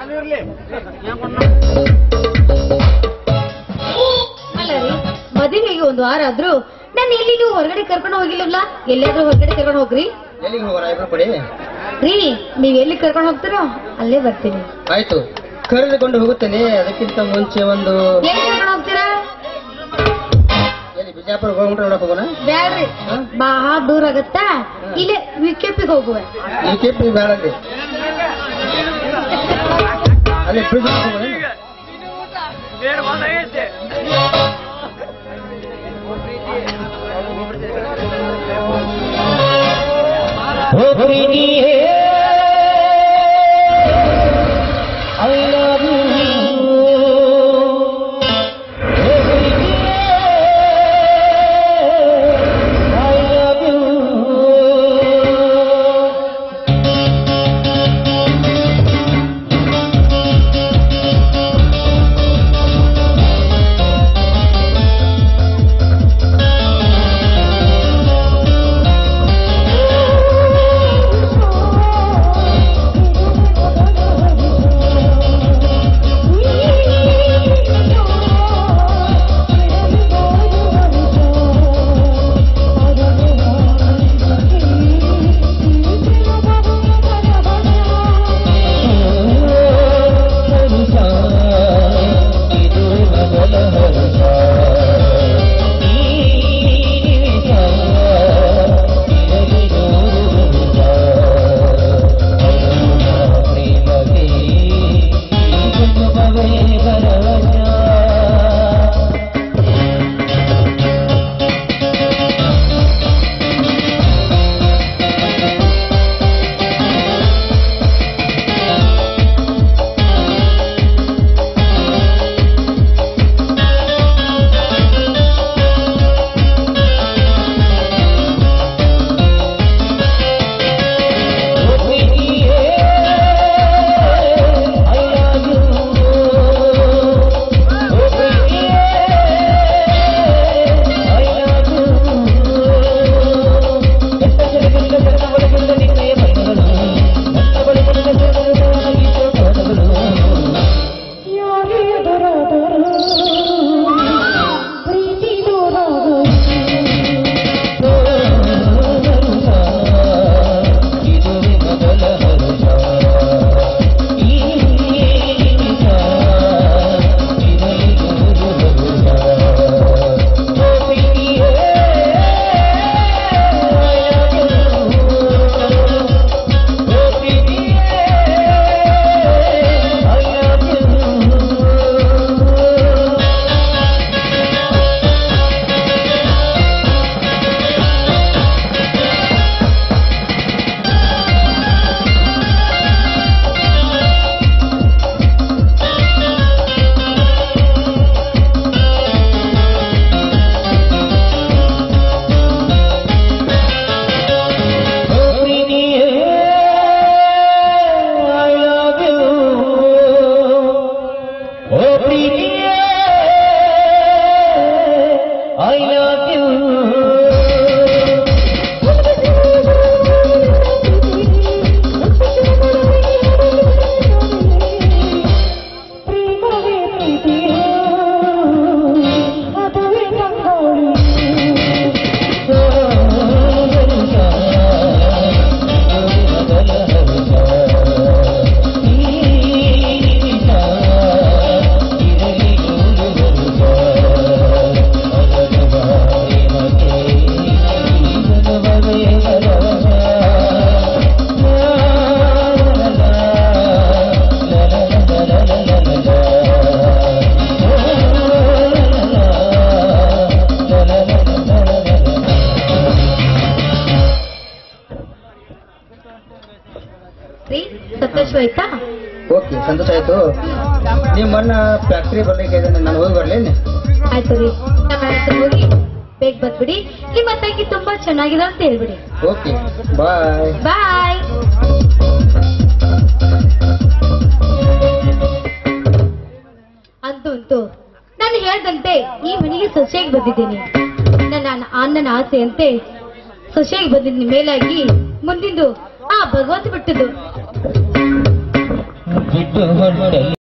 ಅಲ್ಲ ರೀ ಮದುವೆಗೆ ಒಂದು ವಾರ ಆದ್ರೂ ನಾನು ಎಲ್ಲಿ ನೀವು ಹೊರಗಡೆ ಕರ್ಕೊಂಡು ಹೋಗಿಲ್ಲಲ್ಲ ಎಲ್ಲಾದ್ರೂ ಹೊರಗಡೆ ಕರ್ಕೊಂಡು ಹೋಗ್ರಿ ಎಲ್ಲಿಗೆ ಹೋಗೋಣ ಇಬ್ರು ಕೊಡಿ ರೀ ನೀವ್ ಎಲ್ಲಿ ಕರ್ಕೊಂಡು ಹೋಗ್ತೀರೋ ಅಲ್ಲೇ ಬರ್ತೀನಿ ಆಯ್ತು ಕರೆದುಕೊಂಡು ಹೋಗುತ್ತೇನೆ ಅದಕ್ಕಿಂತ ಮುಂಚೆ ಒಂದು ಎಲ್ಲಿ ಕರ್ಕೊಂಡು ಹೋಗ್ತೀರಾ ಎಲ್ಲಿ ಬಿಜಾಪುರ ಹೋಗ್ಬಿಟ್ರೆ ನೋಡಕ್ ಹೋಗೋಣ ಬ್ಯಾಡ್ರಿ ಬಹಳ ದೂರ ಆಗತ್ತಾ ಇಲ್ಲೇ ವಿಕೆಪಿಗೆ ಹೋಗುವೆ ಈ ಕೆಪಿ ಬೇಡ ಅಲ್ಲಿ ಅಲ್ಲಿ ಫ್ರಿಜ್ ಹೋಗೋಣ ರೀ ಸಂತೋಷವಾಯ್ತಾ ಓಕೆ ಸಂತೋಷ ಆಯ್ತು ನಿಮ್ಮನ್ನ ಫ್ಯಾಕ್ಟ್ರಿ ಬರ್ಲಿಕ್ಕೆ ಇದ್ದಾನೆ ನಾನು ಹೋಗಿ ಬರ್ಲೇನೆ ಆಯ್ತು ರೀ ನಮ್ಮ ಹತ್ರ ಹೋಗಿ ಬೇಗ ಬಂದ್ಬಿಡಿ ನಿಮ್ಮ ತಂಗಿ ತುಂಬಾ ಚೆನ್ನಾಗಿದೆ ಅಂತ ಹೇಳ್ಬಿಡಿ ಓಕೆ ಬಾಯ್ ಬಾಯ್ ಅಂತೂ ಅಂತೂ ನಾನು ಹೇಳ್ದಂತೆ ಈ ಮನೆಗೆ ಸೊಸೆಯಾಗಿ ಬಂದಿದ್ದೀನಿ ನನ್ನ ಅಣ್ಣನ ಆಸೆಯಂತೆ ಸೊಸೆಯಾಗಿ ಬಂದಿದ್ದೀನಿ ಮೇಲಾಗಿ ಮುಂದಿಂದು ಆ ಭಗವಂತ ಬಿಟ್ಟದ್ದು ಬಿಟ್ಟು ಹೊರಟಲ್ಲಿ